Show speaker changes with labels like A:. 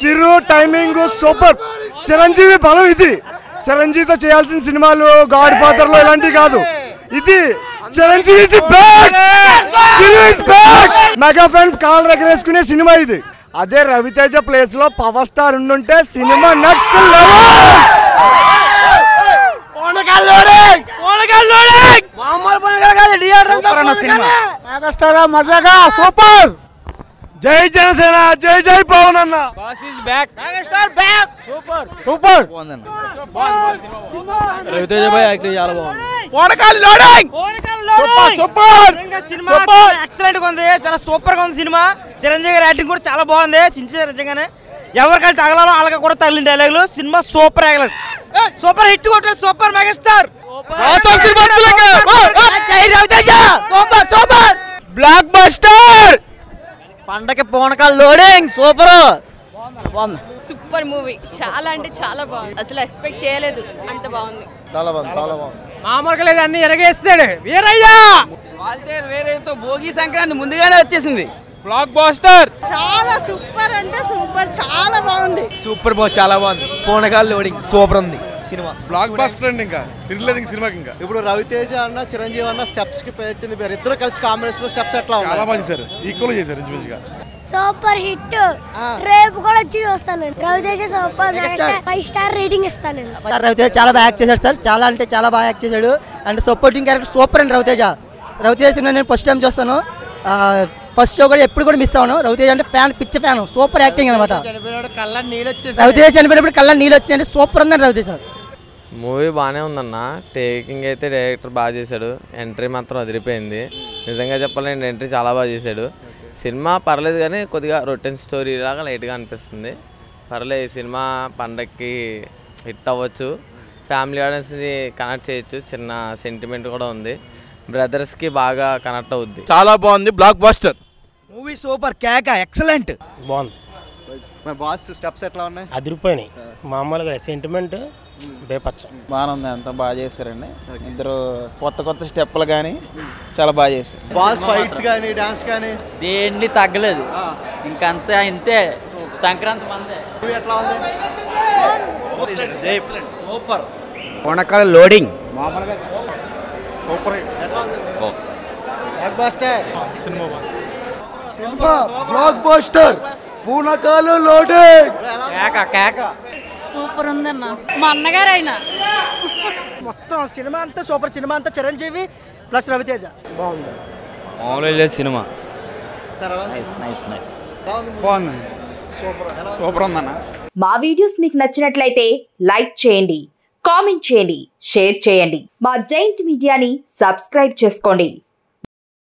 A: చిరు timing super Chiranjeevi బలం ఇది చిరంజీవితో చేయాల్సిన సినిమాలు గాడ్ ఫాదర్ లో ఇలాంటివి కాదు ఇది Chiranjeevi is back! Chiru is back! Mega fans కాల్ రగరేసుకునే సినిమా ఇది అదే రవితేజ ప్లేస్ లో పవర్ స్టార్ ఉండుంటే సినిమా నెక్స్ట్
B: మెగాస్టార్ మజాగా సూపర్
A: జై జనసేన జై జై పవన్ అన్న
B: సూపర్
C: రవితేజ భాయ్ యాక్టింగ్ చాలా బాగుంది
B: పోనకాలి లోడింగ్ సూపర్ సూపర్
D: సినిమా ఎక్సలెంట్ గా ఉంది చాలా సూపర్ గా ఉంది సినిమా చిరంజీవి గారి యాక్టింగ్ కూడా చాలా బాగుంది చించి నిజంగానే ఎవరికైనా తగలాలో వాళ్ళకి కూడా తగిలిన డైలాగులు సినిమా సూపర్ ఎగలేదు సూపర్ హిట్ కొట్టారు super megastar super super
B: block buster
C: పండగ పూనకాలు లోడింగ్ సూపర్ బాగుంది
E: సూపర్ మూవీ చాలా అంటే చాలా బాగుంది అసలు ఎక్స్పెక్ట్ చేయలేదు అంత బాగుంది
C: మామూలుగా లేదు అన్ని ఎరగేస్తాడు వీరయ్యా వాళ్ళతే వేరేతో భోగి సంక్రాంతి ముందుగానే వచ్చేసింది
B: బ్లాక్ బస్టర్
E: చాలా సూపర్ అంటే సూపర్ చాలా బాగుంది
C: సూపర్ బాగుంది చాలా బాగుంది పూనకాలు లోడింగ్ సూపర్ ఉంది సినిమా
F: బ్లాక్ బస్టర్ అండి ఇంకా తిరగలేదు ఇంక సినిమాకి ఇంకా
G: ఇప్పుడు రవితేజ అన్న చిరంజీవి అన్న స్టెప్స్ కి పెట్టింది పేరు ఇద్దరు కలిసి కాంబినేషన్ స్టెప్స్ ఎట్లా
F: చాలా
G: ఉన్నాయి
F: బాగా చేశారు ఈక్వల్ చేశారు ఇంచుమించుగా
H: సూపర్ హిట్ రేపు కూడా వచ్చి చూస్తాను Raviteja super five star rating ఇస్తాను నేను
I: రవితేజ చాలా బాగా యాక్ట్ చేశాడు సార్ చాలా అంటే చాలా బాగా యాక్ట్ చేశాడు అండ్ సపోర్టింగ్ క్యారెక్టర్ సూపర్ అండి రవితేజ రవితేజ సినిమా నేను ఫస్ట్ టైం చూస్తాను ఫస్ట్ షో కూడా ఎప్పుడు కూడా మిస్ అవ్వను రవితేజ అంటే ఫ్యాన్ పిచ్చ ఫ్యాన్ సూపర్ యాక్టింగ్ అనమాట
G: కళ్ళ నీళ్ళు వచ్చేసి
I: రవితేజ చనిపోయినప్పుడు కళ్ళ నీళ్ళు వచ్చినాయంటే సూపర్ ఉందండి రవితేజ
J: మూవీ బాగానే ఉందన్న టేకింగ్ అయితే డైరెక్టర్ బాగా చేశాడు ఎంట్రీ మాత్రం అదిరిపోయింది నిజంగా చెప్పాలంటే ఎంట్రీ చాలా బాగా చేశాడు సినిమా పర్లేదు కానీ కొద్దిగా రొటీన్ స్టోరీ లాగా లైట్గా అనిపిస్తుంది పర్లేదు ఈ సినిమా పండక్కి హిట్ అవ్వచ్చు ఫ్యామిలీ ఆడియన్స్ని కనెక్ట్ చేయొచ్చు చిన్న సెంటిమెంట్ కూడా ఉంది బ్రదర్స్కి బాగా కనెక్ట్ అవుద్ది
B: చాలా బాగుంది బ్లాక్ బస్టర్
D: మూవీ సూపర్ కేక ఎక్సలెంట్
K: బాగుంది
G: మరి బాస్ స్టెప్స్ ఎట్లా ఉన్నాయి
K: అదిరిపోయినాయి మామూలుగా సెంటిమెంట్ బేపచ్చ
C: బాగానే ఉంది అంతా బాగా చేశారండి ఇద్దరు కొత్త కొత్త స్టెప్పులు కానీ చాలా బాగా చేశారు
G: బాస్ ఫైట్స్ కానీ డాన్స్ కానీ
C: దేన్ని తగ్గలేదు ఇంకంతే ఇంతే సంక్రాంతి మందే
G: మూవీ ఎట్లా ఉంది
C: సూపర్
B: పోనకాలి లోడింగ్
G: సూపర్ ఎట్లా ఉంది
B: బ్లాక్ బస్టర్
A: బ్లాక్ బస్టర్ పూనకాలు లోడింగ్
B: కేక కేక
E: సూపర్ ఉందన్న మా అన్నగారు అయినా
D: మొత్తం సినిమా అంతా సూపర్ సినిమా అంతా చిరంజీవి ప్లస్ రవితేజ
C: మామూలుగా లేదు సినిమా
G: సార్ ఎలా ఉంది?
C: నైస్ నైస్
G: ఎలా ఉంది movie?
B: బాగుంది సూపర్ ఉందన్న
L: మా వీడియోస్ మీకు నచ్చినట్లయితే లైక్ చేయండి కామెంట్ చేయండి షేర్ చేయండి మా జైంట్ మీడియాని సబ్స్క్రైబ్ చేసుకోండి